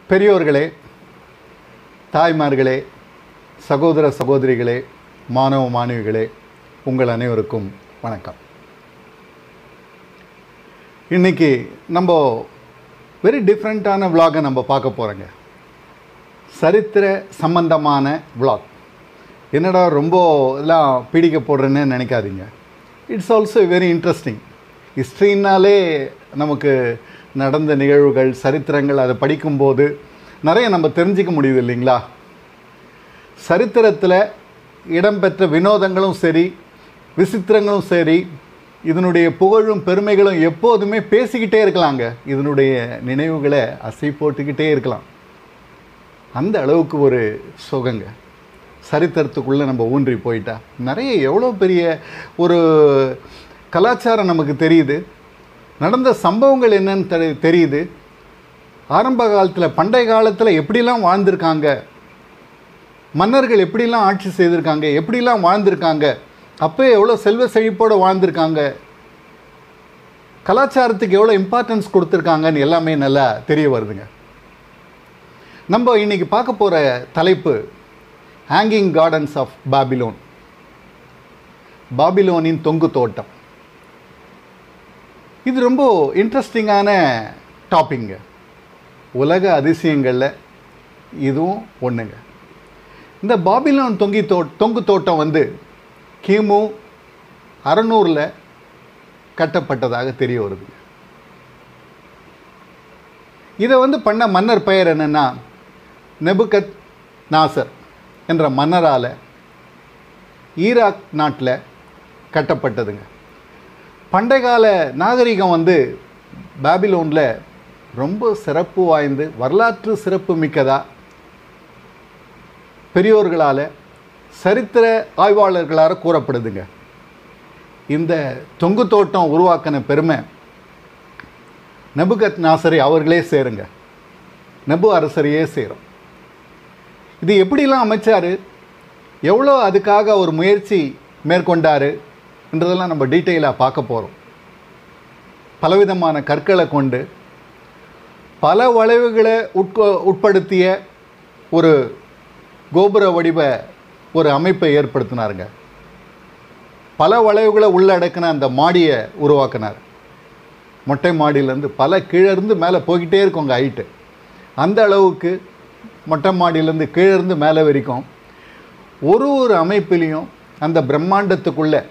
பெரியோர்களே தாய்மார்களே சகோதர சகோதரிகளே மாணவ மாணவிகளே உங்கள் அனைவருக்கும் வணக்கம் இன்னைக்கு நம்ம வெரி டிஃப்ரெண்ட்டான விலாகை நம்ம பார்க்க போகிறோங்க சரித்திர சம்பந்தமான விலாக் என்னடா ரொம்ப எல்லாம் பீடிக்க போடுறேன்னு நினைக்காதீங்க இட்ஸ் ஆல்சோ வெரி இன்ட்ரெஸ்டிங் ஹிஸ்ட்ரினாலே நமக்கு நடந்த நிகழ்வுகள் சரித்திரங்கள் அதை படிக்கும்போது நிறைய நம்ம தெரிஞ்சிக்க முடியுது இல்லைங்களா சரித்திரத்தில் இடம்பெற்ற வினோதங்களும் சரி விசித்திரங்களும் சரி இதனுடைய புகழும் பெருமைகளும் எப்போதுமே பேசிக்கிட்டே இருக்கலாங்க இதனுடைய நினைவுகளை அசை போட்டுக்கிட்டே இருக்கலாம் அந்த அளவுக்கு ஒரு சுகங்க சரித்திரத்துக்குள்ளே நம்ம ஊன்றி போயிட்டா நிறைய எவ்வளோ பெரிய ஒரு கலாச்சாரம் நமக்கு தெரியுது நடந்த சம்பவங்கள் என்னன்னு தெரி- தெரியுது ஆரம்ப காலத்தில் பண்டைய காலத்தில் எப்படிலாம் வாழ்ந்திருக்காங்க மன்னர்கள் எப்படிலாம் ஆட்சி செய்திருக்காங்க எப்படிலாம் வாழ்ந்திருக்காங்க அப்போ எவ்வளோ செல்வ செழிப்போடு வாழ்ந்திருக்காங்க கலாச்சாரத்துக்கு எவ்வளோ இம்பார்ட்டன்ஸ் கொடுத்துருக்காங்கன்னு எல்லாமே நல்லா தெரிய வருதுங்க நம்ம இன்னைக்கு பார்க்க போகிற தலைப்பு ஹேங்கிங் கார்டன்ஸ் ஆஃப் பாபிலோன் பாபிலோனின் தொங்கு தோட்டம் இது ரொம்ப இன்ட்ரெஸ்டிங்கான டாப்பிங்க உலக அதிசயங்களில் இதுவும் ஒன்றுங்க இந்த பாபிலோன் தொங்கி தோ தொங்கு தோட்டம் வந்து கிமு அறநூறில் கட்டப்பட்டதாக தெரிய வருதுங்க இதை வந்து பண்ண மன்னர் பெயர் என்னென்னா நெபுகத் நாசர் என்ற மன்னரால் ஈராக் நாட்டில் கட்டப்பட்டதுங்க பண்டைக்கால நாகரிகம் வந்து பாபிலோனில் ரொம்ப சிறப்பு வாய்ந்து வரலாற்று சிறப்பு மிக்கதா பெரியோர்களால் சரித்திர ஆய்வாளர்களால் கூறப்படுதுங்க இந்த தொங்கு தோட்டம் உருவாக்கின பெருமை நெபுகத் நாசரை அவர்களே சேருங்க நெபு அரசரையே சேரும் இது எப்படிலாம் அமைச்சார் எவ்வளோ அதுக்காக ஒரு முயற்சி மேற்கொண்டாரு என்றதெல்லாம் நம்ம டீட்டெயிலாக பார்க்க போகிறோம் பலவிதமான கற்களை கொண்டு பல வளைவுகளை உட்கொ உட்படுத்திய ஒரு கோபுர வடிவ ஒரு அமைப்பை ஏற்படுத்தினாருங்க பல வளைவுகளை உள்ளடக்கின அந்த மாடியை உருவாக்கினார் மொட்டை மாடியிலேருந்து பல கீழே இருந்து மேலே போய்கிட்டே இருக்குங்க ஹைட்டு அந்த அளவுக்கு மொட்டை மாடியிலேருந்து கீழே இருந்து மேலே வரைக்கும் ஒரு ஒரு அமைப்பிலையும் அந்த பிரம்மாண்டத்துக்குள்ளே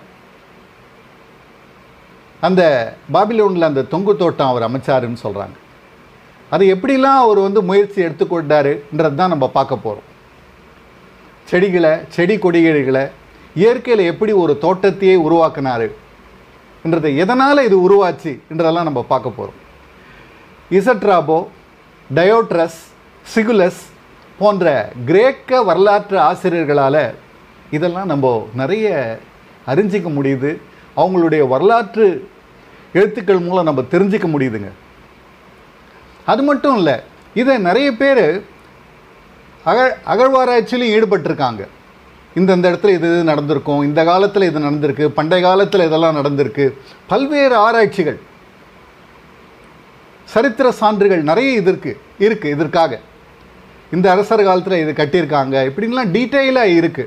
அந்த பாபிலோனில் அந்த தொங்கு தோட்டம் அவர் அமைச்சாருன்னு சொல்கிறாங்க அது எப்படிலாம் அவர் வந்து முயற்சி எடுத்துக்கொண்டாருன்றது தான் நம்ம பார்க்க போகிறோம் செடிகளை செடி கொடிகளை இயற்கையில் எப்படி ஒரு தோட்டத்தையே உருவாக்குனாரு என்றதை எதனால் இது உருவாச்சு என்றதெல்லாம் நம்ம பார்க்க போகிறோம் இசட்ராபோ டயோட்ரஸ் சிகுலஸ் போன்ற கிரேக்க வரலாற்று ஆசிரியர்களால் இதெல்லாம் நம்ம நிறைய அறிஞ்சிக்க முடியுது அவங்களுடைய வரலாற்று எழுத்துக்கள் மூலம் நம்ம தெரிஞ்சிக்க முடியுதுங்க அது மட்டும் இல்லை இதை நிறைய பேர் அகழ் அகழ்வாராய்ச்சியிலையும் ஈடுபட்டிருக்காங்க இந்தந்த இடத்துல இது இது நடந்திருக்கும் இந்த காலத்தில் இது நடந்திருக்கு பண்டைய காலத்தில் இதெல்லாம் நடந்திருக்கு பல்வேறு ஆராய்ச்சிகள் சரித்திர சான்றுகள் நிறைய இது இருக்கு இருக்கு இதற்காக இந்த அரசர் காலத்தில் இது கட்டியிருக்காங்க இப்படின்லாம் டீட்டெயிலாக இருக்கு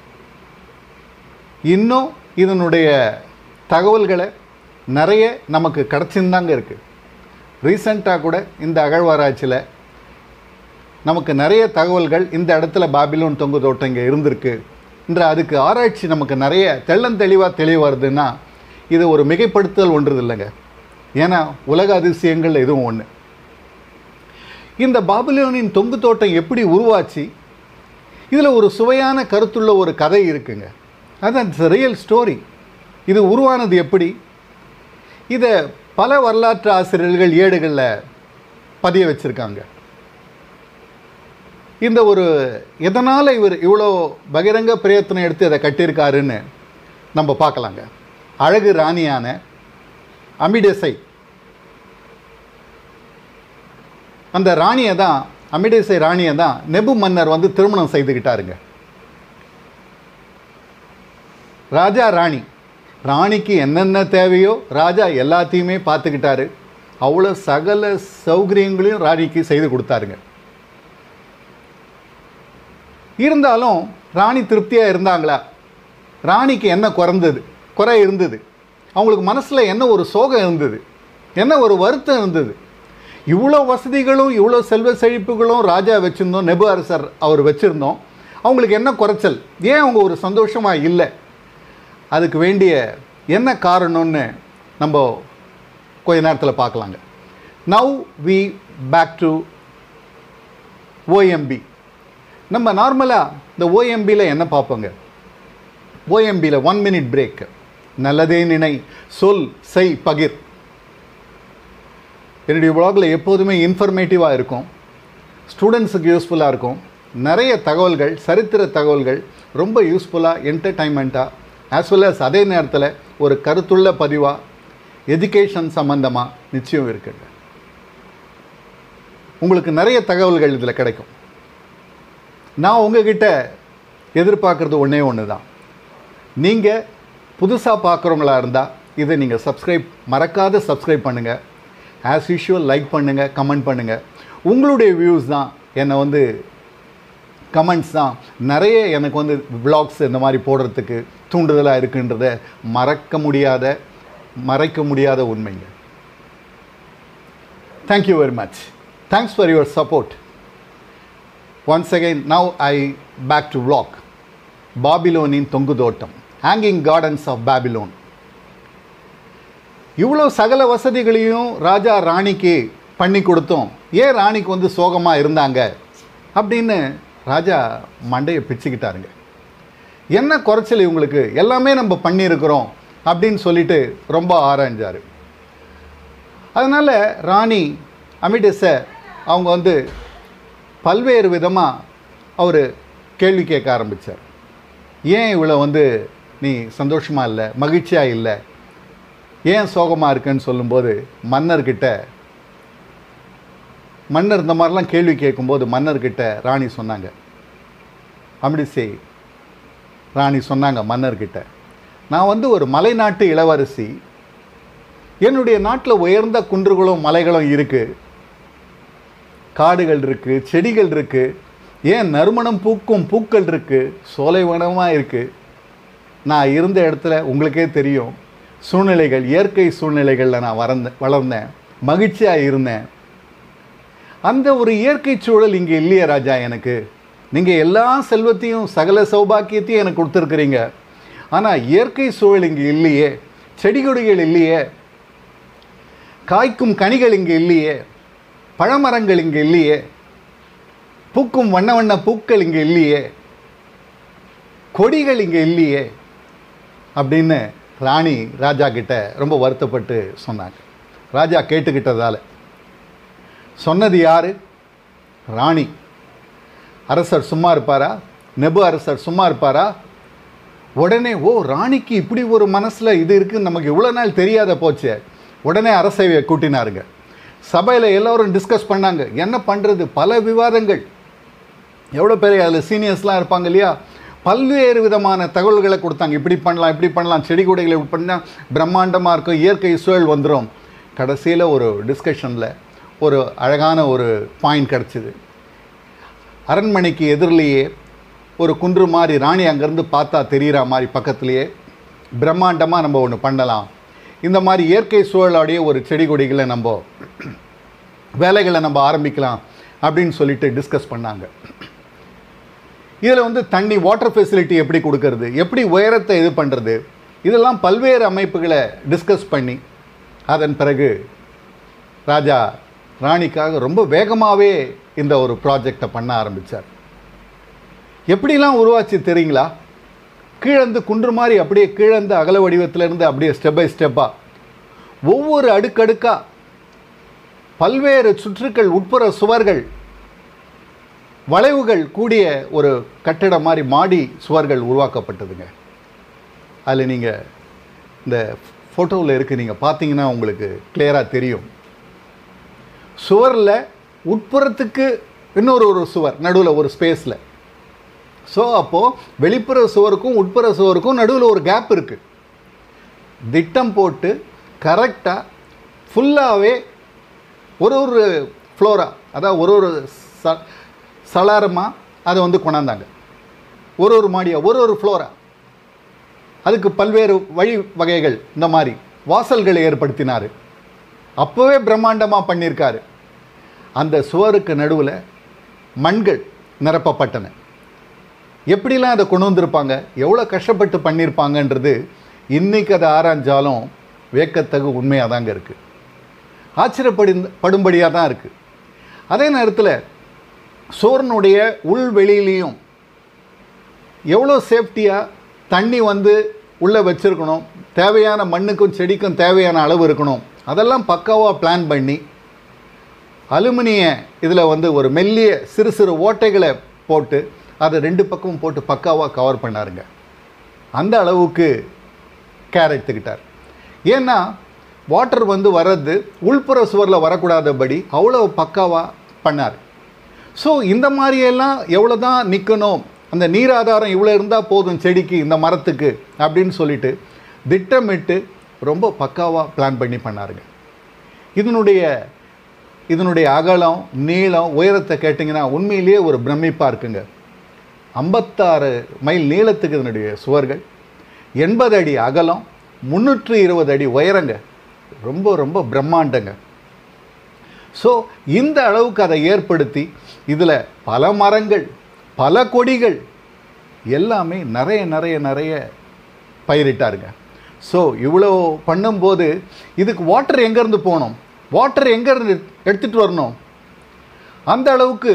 இன்னும் இதனுடைய தகவல்களை நிறைய நமக்கு கிடச்சிருந்தாங்க இருக்குது ரீசண்டாக கூட இந்த அகழ்வாராய்ச்சியில் நமக்கு நிறைய தகவல்கள் இந்த இடத்துல பாபிலோன் தொங்கு தோட்டம் இங்கே இருந்திருக்கு என்ற அதுக்கு ஆராய்ச்சி நமக்கு நிறைய தெள்ளந்தெளிவாக தெளிவு வருதுன்னா இது ஒரு மிகைப்படுத்தல் ஒன்றுது இல்லைங்க ஏன்னா உலக அதிசயங்கள் இதுவும் ஒன்று இந்த பாபிலோனின் தொங்கு தோட்டம் எப்படி உருவாச்சு இதில் ஒரு சுவையான கருத்துள்ள ஒரு கதை இருக்குங்க அதான் ரியல் ஸ்டோரி இது உருவானது எப்படி இதை பல வரலாற்று ஆசிரியர்கள் ஏடுகளில் பதிய வச்சுருக்காங்க இந்த ஒரு எதனால் இவர் இவ்வளோ பகிரங்க பிரயத்தனம் எடுத்து இதை கட்டியிருக்காருன்னு நம்ம பார்க்கலாங்க அழகு ராணியான அமிடெசை அந்த ராணியை தான் அமிடேசை ராணியை தான் நெபு மன்னர் வந்து திருமணம் செய்துக்கிட்டாருங்க ராஜா ராணி ராணிக்கு என்னென்ன தேவையோ ராஜா எல்லாத்தையுமே பார்த்துக்கிட்டாரு அவ்வளோ சகல சௌகரியங்களையும் ராணிக்கு செய்து கொடுத்தாருங்க இருந்தாலும் ராணி திருப்தியாக இருந்தாங்களா ராணிக்கு என்ன குறைந்தது குறை இருந்தது அவங்களுக்கு மனசில் என்ன ஒரு சோகம் இருந்தது என்ன ஒரு வருத்தம் இருந்தது இவ்வளோ வசதிகளும் இவ்வளோ செல்வ செழிப்புகளும் ராஜா வச்சுருந்தோம் நெபு அரசர் அவர் வச்சுருந்தோம் அவங்களுக்கு என்ன குறைச்சல் ஏன் அவங்க ஒரு சந்தோஷமாக இல்லை அதுக்கு வேண்டிய என்ன காரணம்னு நம்ம கொஞ்ச நேரத்தில் பார்க்கலாங்க now we back to O M B நம்ம நார்மலாக இந்த ஓஎம்பியில் என்ன பார்ப்போங்க ஓஎம்பியில் ஒன் மினிட் பிரேக் நல்லதே நினை சொல் செய் பகிர் என்னுடைய ப்ளாகில் எப்போதுமே இன்ஃபர்மேட்டிவாக இருக்கும் ஸ்டூடெண்ட்ஸுக்கு யூஸ்ஃபுல்லாக இருக்கும் நிறைய தகவல்கள் சரித்திர தகவல்கள் ரொம்ப யூஸ்ஃபுல்லாக என்டர்டைன்மெண்ட்டாக ஆஸ் வெல் அஸ் அதே நேரத்தில் ஒரு கருத்துள்ள பதிவாக எஜுகேஷன் சம்மந்தமாக நிச்சயம் இருக்குங்க உங்களுக்கு நிறைய தகவல்கள் இதில் கிடைக்கும் நான் உங்ககிட்ட எதிர்பார்க்குறது ஒன்றே ஒன்று தான் நீங்கள் புதுசாக பார்க்குறவங்களா இருந்தால் இதை நீங்கள் சப்ஸ்கிரைப் மறக்காத சப்ஸ்கிரைப் பண்ணுங்கள் ஆஸ் யூஷுவல் லைக் பண்ணுங்கள் கமெண்ட் பண்ணுங்கள் உங்களுடைய வியூஸ் தான் என்னை வந்து கமெண்ட்ஸ் தான் நிறைய எனக்கு வந்து vlogs இந்த மாதிரி போடுறதுக்கு தூண்டுதலாக இருக்குன்றத மறக்க முடியாத மறைக்க முடியாத உண்மைங்க thank you very much thanks for your support once again now I back to vlog பாபிலோனின் தொங்குதோட்டம் ஹேங்கிங் கார்டன்ஸ் ஆஃப் பாபிலோன் இவ்வளோ சகல வசதிகளையும் ராஜா ராணிக்கு பண்ணி கொடுத்தோம் ஏன் ராணிக்கு வந்து சோகமாக இருந்தாங்க அப்படின்னு ராஜா மண்டையை பிச்சுக்கிட்டாருங்க என்ன குறைச்சல் இவங்களுக்கு எல்லாமே நம்ம பண்ணியிருக்கிறோம் அப்படின்னு சொல்லிட்டு ரொம்ப ஆராய்ஞ்சார் அதனால் ராணி அமிடஸை அவங்க வந்து பல்வேறு விதமாக அவர் கேள்வி கேட்க ஆரம்பித்தார் ஏன் இவ்வளோ வந்து நீ சந்தோஷமாக இல்லை மகிழ்ச்சியாக இல்லை ஏன் சோகமாக இருக்குன்னு சொல்லும்போது மன்னர்கிட்ட மன்னர் இந்த மாதிரிலாம் கேள்வி கேட்கும்போது மன்னர்கிட்ட ராணி சொன்னாங்க அமிடிசை ராணி சொன்னாங்க மன்னர்கிட்ட நான் வந்து ஒரு மலைநாட்டு இளவரசி என்னுடைய நாட்டில் உயர்ந்த குன்றுகளும் மலைகளும் இருக்குது காடுகள் இருக்குது செடிகள் இருக்குது ஏன் நறுமணம் பூக்கும் பூக்கள் இருக்குது சோலைவனமாக இருக்குது நான் இருந்த இடத்துல உங்களுக்கே தெரியும் சூழ்நிலைகள் இயற்கை சூழ்நிலைகளில் நான் வளர்ந்த வளர்ந்தேன் மகிழ்ச்சியாக இருந்தேன் அந்த ஒரு இயற்கை சூழல் இங்கே இல்லையே ராஜா எனக்கு நீங்கள் எல்லா செல்வத்தையும் சகல சௌபாக்கியத்தையும் எனக்கு கொடுத்துருக்குறீங்க ஆனால் இயற்கை சூழல் இங்கே இல்லையே செடி கொடிகள் இல்லையே காய்க்கும் கனிகள் இங்கே இல்லையே பழமரங்கள் இங்கே இல்லையே பூக்கும் வண்ண வண்ண பூக்கள் இங்கே இல்லையே கொடிகள் இங்கே இல்லையே அப்படின்னு ராணி ராஜா கிட்ட ரொம்ப வருத்தப்பட்டு சொன்னாங்க ராஜா கேட்டுக்கிட்டதால சொன்னது யாரு ராணி அரசர் சும்மா இருப்பாரா நெபு அரசர் சும்மா இருப்பாரா உடனே ஓ ராணிக்கு இப்படி ஒரு மனசில் இது இருக்குன்னு நமக்கு இவ்வளோ நாள் தெரியாத போச்சே உடனே அரசவையை கூட்டினாருங்க சபையில் எல்லோரும் டிஸ்கஸ் பண்ணாங்க என்ன பண்ணுறது பல விவாதங்கள் எவ்வளோ பேர் அதில் சீனியர்ஸ்லாம் இருப்பாங்க இல்லையா பல்வேறு விதமான தகவல்களை கொடுத்தாங்க இப்படி பண்ணலாம் இப்படி பண்ணலாம் செடி கொடிகளை இப்படி பண்ணால் பிரம்மாண்டமாக இருக்கும் இயற்கை சூழல் வந்துடும் கடைசியில் ஒரு டிஸ்கஷனில் ஒரு அழகான ஒரு பாயிண்ட் கிடச்சிது அரண்மனைக்கு எதிரிலேயே ஒரு குன்று மாதிரி ராணி அங்கேருந்து பார்த்தா தெரிகிற மாதிரி பக்கத்துலேயே பிரம்மாண்டமாக நம்ம ஒன்று பண்ணலாம் இந்த மாதிரி இயற்கை சூழலோடைய ஒரு செடி கொடிகளை நம்ம வேலைகளை நம்ம ஆரம்பிக்கலாம் அப்படின்னு சொல்லிட்டு டிஸ்கஸ் பண்ணாங்க இதில் வந்து தண்ணி வாட்டர் ஃபெசிலிட்டி எப்படி கொடுக்கறது எப்படி உயரத்தை இது பண்ணுறது இதெல்லாம் பல்வேறு அமைப்புகளை டிஸ்கஸ் பண்ணி அதன் பிறகு ராஜா ராணிக்காக ரொம்ப வேகமாகவே இந்த ஒரு ப்ராஜெக்டை பண்ண ஆரம்பித்தார் எப்படிலாம் உருவாச்சு தெரியுங்களா கீழந்து குன்று மாதிரி அப்படியே கீழந்து அகல வடிவத்திலேருந்து அப்படியே ஸ்டெப் பை ஸ்டெப்பாக ஒவ்வொரு அடுக்கடுக்காக பல்வேறு சுற்றுக்கள் உட்புற சுவர்கள் வளைவுகள் கூடிய ஒரு கட்டிடம் மாதிரி மாடி சுவர்கள் உருவாக்கப்பட்டதுங்க அதில் நீங்கள் இந்த ஃபோட்டோவில் இருக்குது நீங்கள் பார்த்தீங்கன்னா உங்களுக்கு கிளியராக தெரியும் சுவரில் உட்புறத்துக்கு இன்னொரு ஒரு சுவர் நடுவில் ஒரு ஸ்பேஸில் ஸோ அப்போது வெளிப்புற சுவருக்கும் உட்புற சுவருக்கும் நடுவில் ஒரு கேப் இருக்குது திட்டம் போட்டு கரெக்டாக ஃபுல்லாகவே ஒரு ஒரு ஃப்ளோரா அதாவது ஒரு ஒரு ச சலாரமாக அதை வந்து கொண்டாந்தாங்க ஒரு ஒரு மாடியாக ஒரு ஒரு ஃப்ளோரா அதுக்கு பல்வேறு வழி வகைகள் இந்த மாதிரி வாசல்களை ஏற்படுத்தினார் அப்போவே பிரம்மாண்டமாக பண்ணியிருக்காரு அந்த சுவருக்கு நடுவில் மண்கள் நிரப்பப்பட்டன எப்படிலாம் அதை கொண்டு வந்திருப்பாங்க எவ்வளோ கஷ்டப்பட்டு பண்ணியிருப்பாங்கன்றது இன்னைக்கு அதை ஆராய்ஞ்சாலும் வேக்கத்தகு உண்மையாக தாங்க இருக்குது ஆச்சரியப்படி படும்படியாக தான் இருக்குது அதே நேரத்தில் சோரனுடைய உள் வெளியிலையும் எவ்வளோ சேஃப்டியாக தண்ணி வந்து உள்ளே வச்சுருக்கணும் தேவையான மண்ணுக்கும் செடிக்கும் தேவையான அளவு இருக்கணும் அதெல்லாம் பக்காவாக பிளான் பண்ணி அலுமினிய இதில் வந்து ஒரு மெல்லிய சிறு சிறு ஓட்டைகளை போட்டு அதை ரெண்டு பக்கமும் போட்டு பக்காவாக கவர் பண்ணாருங்க அந்த அளவுக்கு கேர் எடுத்துக்கிட்டார் ஏன்னா வாட்டர் வந்து வர்றது உள்புற சுவரில் வரக்கூடாதபடி அவ்வளோ பக்காவாக பண்ணார் ஸோ இந்த மாதிரியெல்லாம் எவ்வளோ தான் நிற்கணும் அந்த நீர் ஆதாரம் இவ்வளோ இருந்தால் போதும் செடிக்கு இந்த மரத்துக்கு அப்படின்னு சொல்லிட்டு திட்டமிட்டு ரொம்ப பக்காவாக பிளான் பண்ணி பண்ணாருங்க இதனுடைய இதனுடைய அகலம் நீளம் உயரத்தை கேட்டிங்கன்னா உண்மையிலேயே ஒரு பிரமிப்பாக இருக்குங்க ஐம்பத்தாறு மைல் நீளத்துக்கு இதனுடைய சுவர்கள் எண்பது அடி அகலம் முந்நூற்றி இருபது அடி உயரங்க ரொம்ப ரொம்ப பிரம்மாண்டங்க ஸோ இந்த அளவுக்கு அதை ஏற்படுத்தி இதில் பல மரங்கள் பல கொடிகள் எல்லாமே நிறைய நிறைய நிறைய பயிரிட்டாருங்க ஸோ இவ்வளோ பண்ணும்போது இதுக்கு வாட்டர் எங்கேருந்து போகணும் வாட்டர் எங்கேருந்து எடுத்துகிட்டு வரணும் அந்த அளவுக்கு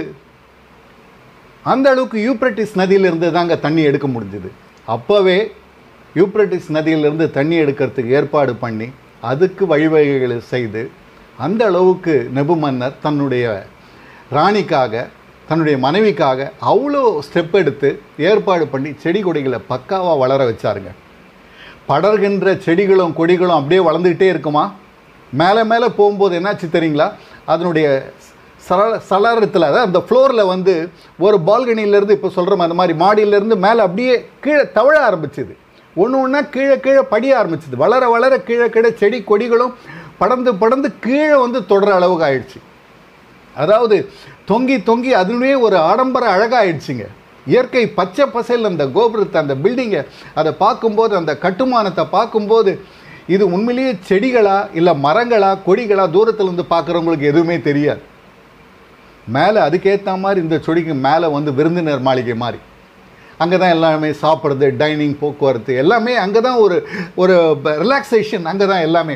அந்த அளவுக்கு யூப்ரட்டிஸ் நதியிலிருந்து தாங்க தண்ணி எடுக்க முடிஞ்சுது அப்போவே யூப்ரட்டிஸ் நதியிலிருந்து தண்ணி எடுக்கிறதுக்கு ஏற்பாடு பண்ணி அதுக்கு வழிவகைகளை செய்து அந்த அளவுக்கு நெபு மன்னர் தன்னுடைய ராணிக்காக தன்னுடைய மனைவிக்காக அவ்வளோ ஸ்டெப் எடுத்து ஏற்பாடு பண்ணி செடி கொடிகளை பக்காவாக வளர வச்சாருங்க படர்கின்ற செடிகளும் கொடிகளும் அப்படியே வளர்ந்துக்கிட்டே இருக்குமா மேலே மேலே போகும்போது என்னாச்சு தெரியுங்களா அதனுடைய சல சலரத்தில் அதாவது அந்த ஃப்ளோரில் வந்து ஒரு பால்கனியிலேருந்து இப்போ சொல்கிறோம் அந்த மாதிரி மாடியிலேருந்து மேலே அப்படியே கீழே தவழ ஆரம்பிச்சுது ஒன்று ஒன்றா கீழே கீழே படிய ஆரம்பிச்சுது வளர வளர கீழே கீழே செடி கொடிகளும் படர்ந்து படர்ந்து கீழே வந்து தொடர அளவுக்கு ஆயிடுச்சு அதாவது தொங்கி தொங்கி அதுவே ஒரு ஆடம்பர அழகாயிடுச்சுங்க இயற்கை பச்சை பசையில் அந்த கோபுரத்தை அந்த பில்டிங்கை அதை பார்க்கும்போது அந்த கட்டுமானத்தை பார்க்கும்போது இது உண்மையிலேயே செடிகளா இல்லை மரங்களா கொடிகளா தூரத்துலேருந்து பார்க்குறவங்களுக்கு எதுவுமே தெரியாது மேலே அதுக்கேற்ற மாதிரி இந்த செடிக்கு மேலே வந்து விருந்தினர் மாளிகை மாதிரி அங்கே தான் எல்லாமே சாப்பிட்றது டைனிங் போக்குவரத்து எல்லாமே அங்கே தான் ஒரு ஒரு ரிலாக்ஸேஷன் அங்கே தான் எல்லாமே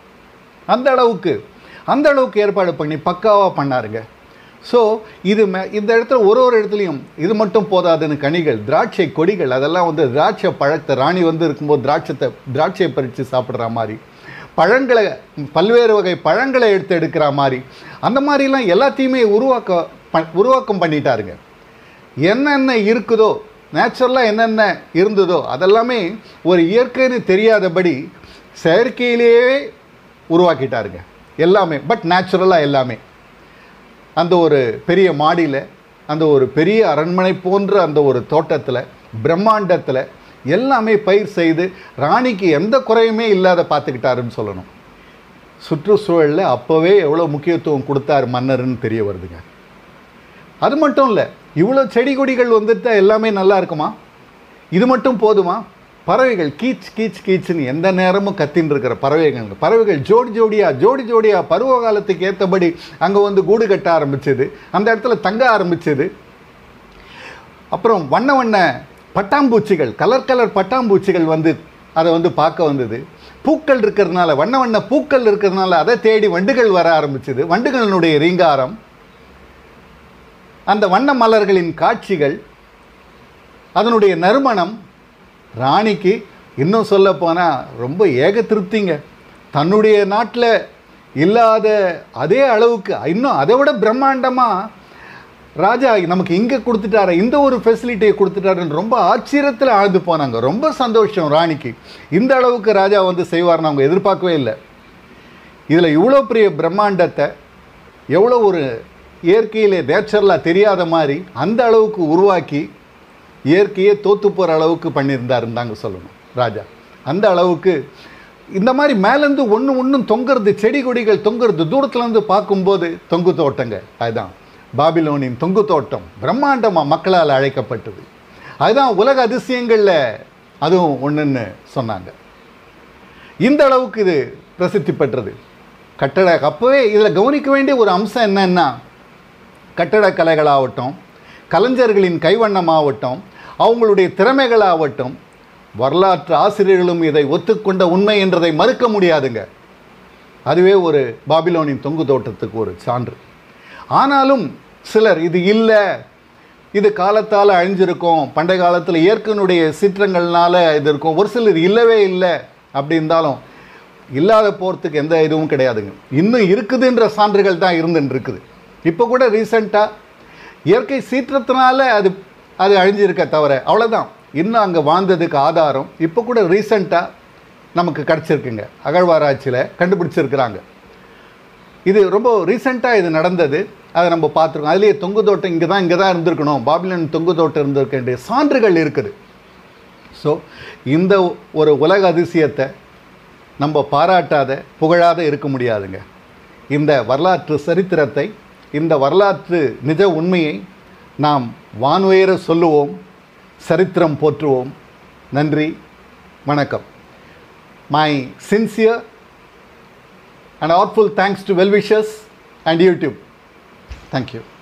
அந்த அளவுக்கு அந்த அளவுக்கு ஏற்பாடு பண்ணி பக்காவாக பண்ணாருங்க ஸோ இது மே இந்த இடத்துல ஒரு ஒரு இடத்துலையும் இது மட்டும் போதாதுன்னு கனிகள் திராட்சை கொடிகள் அதெல்லாம் வந்து திராட்சை பழத்தை ராணி வந்து இருக்கும்போது திராட்சத்தை திராட்சையை பறித்து சாப்பிட்ற மாதிரி பழங்களை பல்வேறு வகை பழங்களை எடுத்து எடுக்கிற மாதிரி அந்த மாதிரிலாம் எல்லாத்தையுமே உருவாக்க ப உருவாக்கம் பண்ணிட்டாருங்க என்னென்ன இருக்குதோ நேச்சுரலாக என்னென்ன இருந்ததோ அதெல்லாமே ஒரு இயற்கைன்னு தெரியாதபடி செயற்கையிலேயே உருவாக்கிட்டாருங்க எல்லாமே பட் நேச்சுரலாக எல்லாமே அந்த ஒரு பெரிய மாடியில் அந்த ஒரு பெரிய அரண்மனை போன்ற அந்த ஒரு தோட்டத்தில் பிரம்மாண்டத்தில் எல்லாமே பயிர் செய்து ராணிக்கு எந்த குறையுமே இல்லாத பார்த்துக்கிட்டாருன்னு சொல்லணும் சுற்றுச்சூழலில் அப்போவே எவ்வளோ முக்கியத்துவம் கொடுத்தார் மன்னர்னு தெரிய வருதுங்க அது மட்டும் இல்லை இவ்வளோ செடி கொடிகள் வந்துட்டு எல்லாமே நல்லா இருக்குமா இது மட்டும் போதுமா பறவைகள் கீச் கீச் கீச்சுன்னு எந்த நேரமும் கத்தின்னு இருக்கிற பறவைகள் பறவைகள் ஜோடி ஜோடியாக ஜோடி ஜோடியாக பருவ காலத்துக்கு ஏற்றபடி அங்கே வந்து கூடு கட்ட ஆரம்பிச்சது அந்த இடத்துல தங்க ஆரம்பிச்சது அப்புறம் வண்ண வண்ண பட்டாம்பூச்சிகள் கலர் கலர் பட்டாம்பூச்சிகள் வந்து அதை வந்து பார்க்க வந்தது பூக்கள் இருக்கிறதுனால வண்ண வண்ண பூக்கள் இருக்கிறதுனால அதை தேடி வண்டுகள் வர ஆரம்பிச்சது வண்டுகளினுடைய ரீங்காரம் அந்த வண்ண மலர்களின் காட்சிகள் அதனுடைய நறுமணம் ராணிக்கு இன்னும் சொல்ல போனால் ரொம்ப ஏக திருப்திங்க தன்னுடைய நாட்டில் இல்லாத அதே அளவுக்கு இன்னும் அதை விட பிரம்மாண்டமாக ராஜா நமக்கு இங்கே கொடுத்துட்டாரு இந்த ஒரு ஃபெசிலிட்டியை கொடுத்துட்டாருன்னு ரொம்ப ஆச்சரியத்தில் ஆழ்ந்து போனாங்க ரொம்ப சந்தோஷம் ராணிக்கு இந்த அளவுக்கு ராஜா வந்து செய்வார்னு அவங்க எதிர்பார்க்கவே இல்லை இதில் இவ்வளோ பெரிய பிரம்மாண்டத்தை எவ்வளோ ஒரு இயற்கையிலே நேச்சுரலாக தெரியாத மாதிரி அந்த அளவுக்கு உருவாக்கி இயற்கையே தோத்து போகிற அளவுக்கு பண்ணியிருந்தாருன்னு தாங்க சொல்லணும் ராஜா அந்த அளவுக்கு இந்த மாதிரி மேலேருந்து ஒன்று ஒன்றும் தொங்குறது செடி கொடிகள் தொங்குறது தூரத்துலேருந்து பார்க்கும்போது தொங்கு தோட்டங்க அதுதான் பாபிலோனின் தொங்கு தோட்டம் பிரம்மாண்டமாக மக்களால் அழைக்கப்பட்டது அதுதான் உலக அதிசயங்களில் அதுவும் ஒன்றுன்னு சொன்னாங்க இந்த அளவுக்கு இது பிரசித்தி பெற்றது கட்டட அப்போவே இதில் கவனிக்க வேண்டிய ஒரு அம்சம் என்னன்னா கட்டடக்கலைகளாகட்டும் கலைஞர்களின் கைவண்ணமாகட்டும் அவங்களுடைய திறமைகளாகட்டும் வரலாற்று ஆசிரியர்களும் இதை ஒத்துக்கொண்ட உண்மை என்றதை மறுக்க முடியாதுங்க அதுவே ஒரு பாபிலோனின் தொங்கு தோட்டத்துக்கு ஒரு சான்று ஆனாலும் சிலர் இது இல்லை இது காலத்தால் அழிஞ்சிருக்கும் பண்டைய காலத்தில் இயற்கையினுடைய சீற்றங்கள்னால இது இருக்கும் ஒரு சிலர் இல்லவே இல்லை அப்படி இருந்தாலும் இல்லாத போகிறதுக்கு எந்த இதுவும் கிடையாதுங்க இன்னும் இருக்குதுன்ற சான்றுகள் தான் இருந்துன்னு இருக்குது இப்போ கூட ரீசெண்டாக இயற்கை சீற்றத்தினால அது அது அழிஞ்சிருக்க தவிர அவ்வளோதான் இன்னும் அங்கே வாழ்ந்ததுக்கு ஆதாரம் இப்போ கூட ரீசெண்டாக நமக்கு கிடச்சிருக்குங்க அகழ்வாராய்ச்சியில் கண்டுபிடிச்சிருக்கிறாங்க இது ரொம்ப ரீசெண்டாக இது நடந்தது அதை நம்ம பார்த்துருக்கோம் அதுலேயே தொங்கு தோட்டம் இங்கே தான் இங்கே தான் இருந்திருக்கணும் பாபிலன் தொங்கு தோட்டம் இருந்திருக்க வேண்டிய சான்றுகள் இருக்குது ஸோ இந்த ஒரு உலக அதிசயத்தை நம்ம பாராட்டாத புகழாத இருக்க முடியாதுங்க இந்த வரலாற்று சரித்திரத்தை இந்த வரலாற்று நிஜ உண்மையை நாம் வானுயர சொல்லுவோம் சரித்திரம் போற்றுவோம் நன்றி வணக்கம் my sincere and heartful thanks to well wishers and YouTube. Thank you.